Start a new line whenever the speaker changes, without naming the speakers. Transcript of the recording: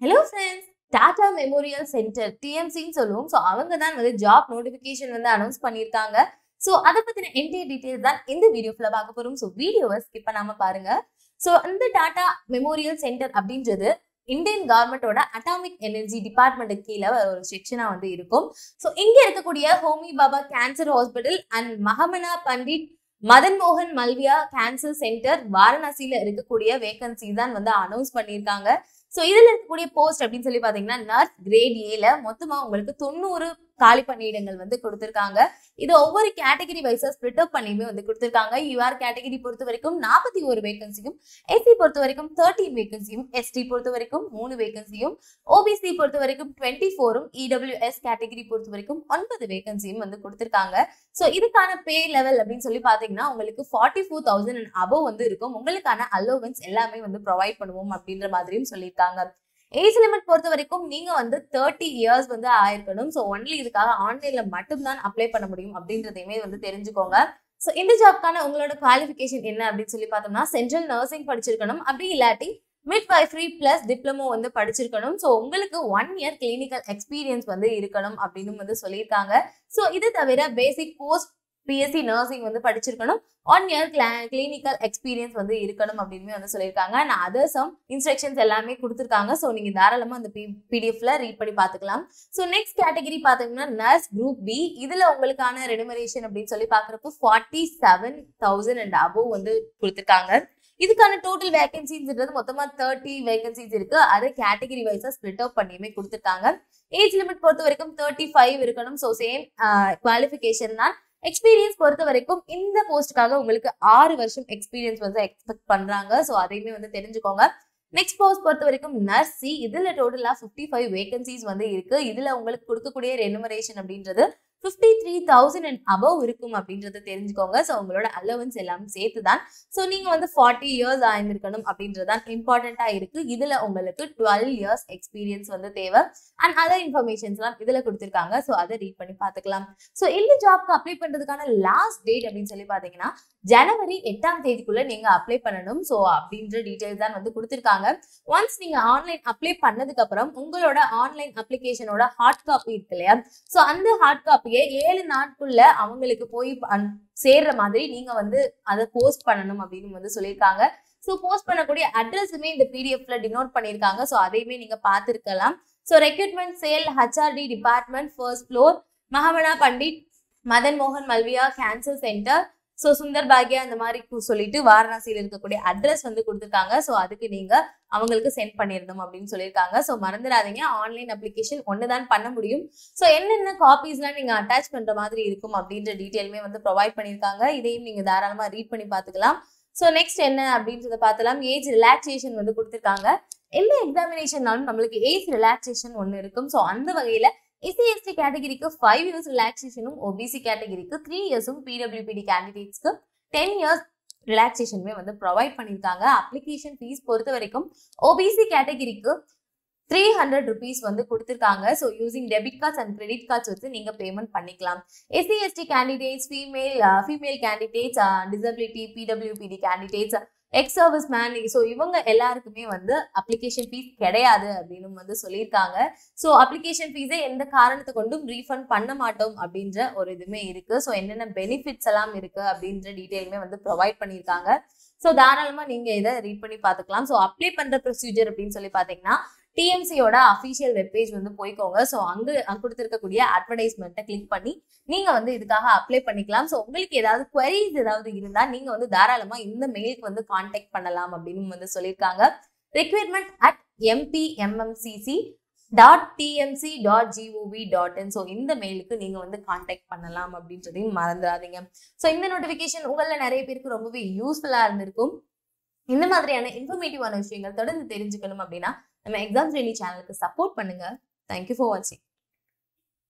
hello friends Tata Memorial Centre டிஎம்சின்னு சொல்லுவோம் so அவங்க தான் வந்து ஜாப் நோட்டிஃபிகேஷன் வந்து அனௌன்ஸ் பண்ணியிருக்காங்க ஸோ அதை பற்றின என்டையர் டீட்டெயில்ஸ் தான் இந்த வீடியோ ஃபுல்லாக பார்க்க போகிறோம் ஸோ வீடியோவை ஸ்கிப் பண்ணாமல் பாருங்க ஸோ இந்த டாடா மெமோரியல் சென்டர் அப்படின்றது இந்தியன் கவர்மெண்டோட அட்டாமிக் எனர்ஜி டிபார்ட்மெண்ட்டுக்கு கீழே ஒரு செக்ஷனாக வந்து இருக்கும் ஸோ இங்கே இருக்கக்கூடிய Homi Bhabha cancer hospital and Mahamana Pandit Madan மோகன் மல்வியா கேன்சர் சென்டர் வாரணாசியில இருக்கக்கூடிய வேகன்சி தான் வந்து அனௌன்ஸ் பண்ணியிருக்காங்க ஸோ இதுல இருக்கக்கூடிய போஸ்ட் அப்படின்னு சொல்லி பாத்தீங்கன்னா நர்ஸ் கிரேட் ஏல மொத்தமா உங்களுக்கு தொண்ணூறு காலி பணியிடங்கள் வந்து கொடுத்திருக்காங்க இது ஒவ்வொரு கேட்டகரி வைஸா ஸ்பிளிட் அப் பண்ணியுமே வந்து கொடுத்திருக்காங்க யூஆர் கேட்டகரி பொறுத்த வரைக்கும் நாற்பத்தி ஒரு வேகன்சியும் எஸ்சி பொறுத்த வரைக்கும் தேர்ட்டீன் வேகன்சியும் எஸ்டி பொறுத்த வரைக்கும் மூணு வேகன்சியும் ஓபிசி பொறுத்த வரைக்கும் டுவெண்ட்டி ஃபோரும் இடபிள்யூஎஸ் கேட்டகரி பொறுத்த வரைக்கும் ஒன்பது வேகன்சியும் வந்து கொடுத்திருக்காங்க ஸோ இதுக்கான பே லெவல் அப்படின்னு சொல்லி பாத்தீங்கன்னா உங்களுக்கு forty four thousand and above வந்து இருக்கும் உங்களுக்கான அலோவன்ஸ் எல்லாமே வந்து ப்ரொவைட் பண்ணுவோம் அப்படின்ற மாதிரியும் சொல்லியிருக்காங்க ஏஜ் லிமிட் பொறுத்த வரைக்கும் நீங்க வந்து தேர்ட்டி இயர்ஸ் வந்து ஆயிருக்கணும் ஸோ ஒன்லி இதுக்காக ஆன்லைன்ல மட்டும்தான் அப்ளை பண்ண முடியும் அப்படின்றதையுமே வந்து தெரிஞ்சுக்கோங்க ஸோ இந்த ஜாப்க்கான உங்களோட குவாலிஃபிகேஷன் என்ன அப்படின்னு சொல்லி பார்த்தோம்னா சென்ட்ரல் நர்சிங் படிச்சிருக்கணும் அப்படி இல்லாட்டி மிட் வைஃப்ரி பிளஸ் டிப்ளமோ வந்து படிச்சிருக்கணும் ஸோ உங்களுக்கு ஒன் இயர் கிளினிக்கல் எக்ஸ்பீரியன்ஸ் வந்து இருக்கணும் அப்படின்னு வந்து சொல்லியிருக்காங்க ஸோ இது தவிர பேசிக் போஸ்ட் பிஎஸ்சி நர்சிங் வந்து படிச்சிருக்கணும் ஒன் இயர் கிளினிக்கல் எக்ஸ்பீரியன்ஸ் வந்து இருக்கணும் அப்படின்னு வந்து சொல்லியிருக்காங்க அண்ட் அதர் சம் இன்ஸ்ட்ரக்ஷன்ஸ் எல்லாமே கொடுத்துருக்காங்க ஸோ நீங்கள் தாராளமாக அந்த பி பிடிஎஃப்ல ரீட் பண்ணி பார்த்துக்கலாம் ஸோ நெக்ஸ்ட் கேட்டகரி பார்த்தீங்கன்னா நர்ஸ் குரூப் பி இதில் உங்களுக்கான ரெனுமரேஷன் அப்படின்னு சொல்லி பார்க்குறப்போ forty seven thousand and above வந்து கொடுத்துருக்காங்க இதுக்கான டோட்டல் வேகன்சின்ஸ்ன்றது மொத்தமா தேர்ட்டி வேகன்சிஸ் இருக்கு அதை கேட்டகரி வைஸா ஸ்பிளிட் அவுட் பண்ணியுமே கொடுத்துருக்காங்க ஏஜ் லிமிட் பொறுத்த வரைக்கும் தேர்ட்டி ஃபைவ் இருக்கணும் ஸோ சேம் குவாலிஃபிகேஷன் தான் எக்ஸ்பீரியன்ஸ் பொறுத்த வரைக்கும் இந்த போஸ்ட்டுக்காக உங்களுக்கு ஆறு வருஷம் எக்ஸ்பீரியன்ஸ் வந்து எக்ஸ்பெக்ட் பண்றாங்க ஸோ அதையுமே வந்து தெரிஞ்சுக்கோங்க நெக்ஸ்ட் போஸ்ட் பொறுத்த வரைக்கும் நர்சி இதுல டோட்டலா ஃபிஃப்டி ஃபைவ் வேகன்சிஸ் வந்து இருக்கு இதுல உங்களுக்கு கொடுக்கக்கூடிய ரெனுமரேஷன் அப்படின்றது fifty three thousand and above இருக்கும் அப்படின்றத தெரிஞ்சுக்கோங்க ஸோ உங்களோட அலவன்ஸ் எல்லாம் சேர்த்து தான் ஸோ நீங்க வந்து ஃபார்ட்டி இயர்ஸ் ஆயிருந்திருக்கணும் அப்படின்றதான் இம்பார்ட்டண்டா இருக்கு இதுல உங்களுக்கு டுவெல் இயர்ஸ் எக்ஸ்பீரியன்ஸ் வந்து தேவை அண்ட் அதர் இன்ஃபர்மேஷன்ஸ்லாம் இதுல கொடுத்துருக்காங்க ஸோ அதை ரீட் பண்ணி பார்த்துக்கலாம் ஸோ இந்த ஜாப்க்கு அப்ளை பண்றதுக்கான லாஸ்ட் டேட் அப்படின்னு சொல்லி பாத்தீங்கன்னா ஜனவரி எட்டாம் தேதிக்குள்ள நீங்க அப்ளை பண்ணணும் ஸோ அப்படின்ற டீடைல்ஸ் தான் வந்து கொடுத்துருக்காங்க ஒன்ஸ் நீங்க ஆன்லைன் அப்ளை பண்ணதுக்கு அப்புறம் உங்களோட ஆன்லைன் அப்ளிகேஷனோட ஹார்ட் காப்பி இருக்கு இல்லையா ஸோ அந்த ஹார்ட் காப்பியை ஏழு நாட்குள்ள அவங்களுக்கு போய் சேர்ற மாதிரி நீங்க வந்து அதை போஸ்ட் பண்ணணும் அப்படின்னு வந்து சொல்லியிருக்காங்க ஸோ போஸ்ட் பண்ணக்கூடிய அட்ரஸுமே இந்த பிடிஎஃப்ல டினோட் பண்ணியிருக்காங்க ஸோ அதையுமே நீங்க பார்த்துருக்கலாம் so recruitment cell HRD department first floor Mahamana Pandit Madan மோகன் Malaviya cancer centre so Sundar Bagiya அந்த மாதிரி சொல்லிட்டு வாரணாசியில் இருக்கக்கூடிய அட்ரஸ் வந்து கொடுத்துருக்காங்க ஸோ அதுக்கு நீங்க அவங்களுக்கு சென்ட் பண்ணிடணும் அப்படின்னு சொல்லியிருக்காங்க ஸோ மறந்துடாதீங்க ஆன்லைன் அப்ளிகேஷன் ஒன்று தான் பண்ண முடியும் ஸோ என்னென்ன காப்பீஸ்லாம் நீங்கள் அட்டாச் பண்ணுற மாதிரி இருக்கும் அப்படின்ற டீட்டெயிலுமே வந்து ப்ரொவைட் பண்ணியிருக்காங்க இதையும் நீங்கள் தாராளமாக ரீட் பண்ணி பார்த்துக்கலாம் ஸோ நெக்ஸ்ட் என்ன அப்படின்றத பார்த்தலாம் ஏஜ் ரிலாக்ஸேஷன் வந்து கொடுத்துருக்காங்க எந்த எக்ஸாமினேஷன்னாலும் நம்மளுக்கு ஏஜ் ரிலாக்ஸேஷன் ஒன்று இருக்கும் ஸோ அந்த வகையில் எஸ்சி எஸ்டி கேட்டகரிக்கு ஃபைவ் இயர்ஸ் ரிலாக்ஸேஷனும் ஓபிசி கேட்டகரிக்கு த்ரீ இயர்ஸும் பிடபிள்யூபிடி கேண்டிடேட்ஸ்க்கு டென் இயர்ஸ் ரிலாக்ஸேஷனுமே வந்து ப்ரொவைட் பண்ணியிருக்காங்க அப்ளிகேஷன் ஃபீஸ் பொறுத்த வரைக்கும் ஓபிசி கேட்டகரிக்கு த்ரீ ஹண்ட்ரட் ருபீஸ் வந்து கொடுத்துருக்காங்க so using debit cards and credit cards வச்சு நீங்கள் பேமெண்ட் பண்ணிக்கலாம் SC ST candidates female female candidates disability PWBD candidates ex service man so இவங்க எல்லாருக்குமே வந்து அப்ளிகேஷன் ஃபீஸ் கிடையாது அப்படின்னு வந்து சொல்லியிருக்காங்க ஸோ அப்ளிகேஷன் ஃபீஸை எந்த காரணத்தை கொண்டும் ரீஃபண்ட் பண்ண மாட்டோம் அப்படின்ற ஒரு இதுவுமே இருக்கு ஸோ என்னென்ன பெனிஃபிட்ஸ் எல்லாம் இருக்கு அப்படின்ற டீட்டெயிலுமே வந்து ப்ரொவைட் பண்ணியிருக்காங்க ஸோ தாராளமாக நீங்கள் இதை ரீட் பண்ணி பார்த்துக்கலாம் ஸோ அப்ளை பண்ணுற ப்ரொசீஜர் அப்படின்னு சொல்லி பார்த்தீங்கன்னா டிஎம்சியோட அஃபிஷியல் வெப்பேஜ் வந்து போய்க்கோங்க ஸோ அங்கே கொடுத்துருக்கக்கூடிய அட்வர்டைஸ்மெண்ட்டை கிளிக் பண்ணி நீங்கள் வந்து இதுக்காக அப்ளை பண்ணிக்கலாம் ஸோ உங்களுக்கு ஏதாவது குவரிஸ் ஏதாவது இருந்தால் நீங்கள் வந்து தாராளமாக இந்த மெயிலுக்கு வந்து காண்டாக்ட் பண்ணலாம் அப்படின்னு வந்து சொல்லியிருக்காங்க requirement at MPMMCC dot TMC dot GOV dot in so இந்த மெயிலுக்கு நீங்கள் வந்து காண்டாக்ட் பண்ணலாம் அப்படின்றதையும் மறந்துடாதீங்க ஸோ இந்த நோட்டிஃபிகேஷன் உங்களில் நிறைய பேருக்கு ரொம்பவே யூஸ்ஃபுல்லாக இருந்திருக்கும் இந்த மாதிரியான இன்ஃபர்மேட்டிவான விஷயங்கள் தொடர்ந்து தெரிஞ்சுக்கணும் அப்படின்னா நம்ம எக்ஸாம்ஸ் ரெடி சேனலுக்கு சப்போர்ட் பண்ணுங்க தேங்க்யூ ஃபார் வாட்சிங்